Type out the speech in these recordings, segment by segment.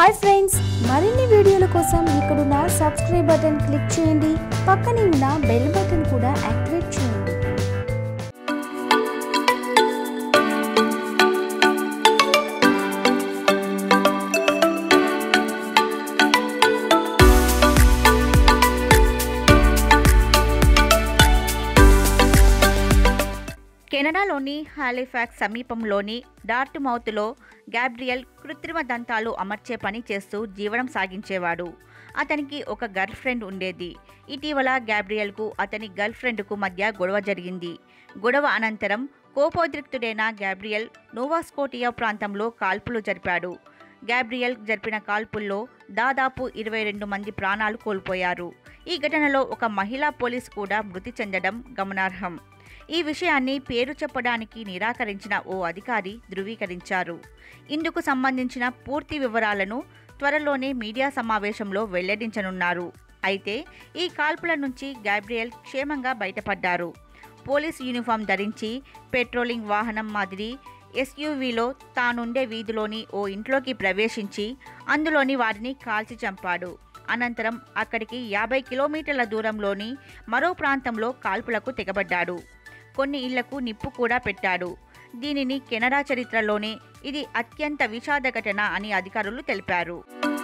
hi friends మరిన్ని వీడియోల కోసం ఇక్కడున్న సబ్స్క్రైబ్ బటన్ క్లిక్ చేయండి పక్కనే ఉన్న బెల్ బటన్ కూడా యాక్టివేట్ చేయండి కెనడాలోని హాలిఫాక్స్ సమీపంలోని డార్ట్మౌత్లో గ్యాబ్రియల్ కృత్రిమ దంతాలు అమర్చే పని చేస్తూ జీవనం సాగించేవాడు అతనికి ఒక గర్ల్ ఫ్రెండ్ ఉండేది ఇటీవల గ్యాబ్రియల్కు అతని గర్ల్ ఫ్రెండ్కు మధ్య గొడవ జరిగింది గొడవ అనంతరం కోపోద్రిక్తుడైన గ్యాబ్రియల్ నోవాస్కోటియా ప్రాంతంలో కాల్పులు జరిపాడు గ్యాబ్రియల్ జరిపిన కాల్పుల్లో దాదాపు ఇరవై రెండు మంది ప్రాణాలు కోల్పోయారు ఈ ఘటనలో ఒక మహిళా పోలీస్ కూడా మృతి చెందడం గమనార్హం ఈ విషయాన్ని పేరు చెప్పడానికి నిరాకరించిన ఓ అధికారి ధృవీకరించారు ఇందుకు సంబంధించిన పూర్తి వివరాలను త్వరలోనే మీడియా సమావేశంలో వెల్లడించనున్నారు అయితే ఈ కాల్పుల నుంచి గాబ్రియల్ క్షేమంగా బయటపడ్డారు పోలీస్ యూనిఫామ్ ధరించి పెట్రోలింగ్ వాహనం మాదిరి ఎస్యూవీలో తానుండే వీధిలోని ఓ ఇంట్లోకి ప్రవేశించి అందులోని వారిని కాల్చి చంపాడు అనంతరం అక్కడికి యాభై కిలోమీటర్ల దూరంలోని మరో ప్రాంతంలో కాల్పులకు తెగబడ్డాడు కొన్ని ఇళ్లకు నిప్పు కూడా పెట్టాడు దీనిని కెనడా చరిత్రలోనే ఇది అత్యంత విషాద ఘటన అని అధికారులు తెలిపారు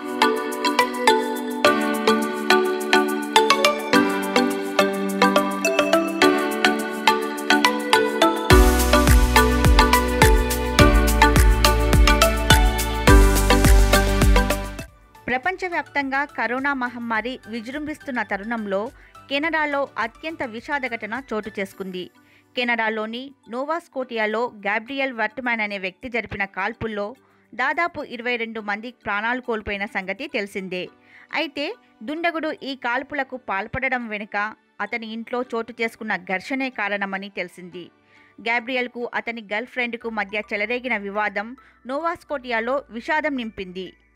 ప్రపంచవ్యాప్తంగా కరోనా మహమ్మారి విజృంభిస్తున్న తరుణంలో కెనడాలో అత్యంత విషాద ఘటన చోటు చేసుకుంది కెనడాలోని నోవాస్కోటియాలో గాబ్రియల్ వర్ట్మాన్ అనే వ్యక్తి జరిపిన కాల్పుల్లో దాదాపు ఇరవై రెండు మంది ప్రాణాలు కోల్పోయిన సంగతి తెలిసిందే అయితే దుండగుడు ఈ కాల్పులకు పాల్పడడం వెనుక అతని ఇంట్లో చోటు చేసుకున్న ఘర్షణే కారణమని తెలిసింది గ్యాబ్రియల్కు అతని గర్ల్ ఫ్రెండ్కు మధ్య చెలరేగిన వివాదం నోవాస్కోటియాలో విషాదం నింపింది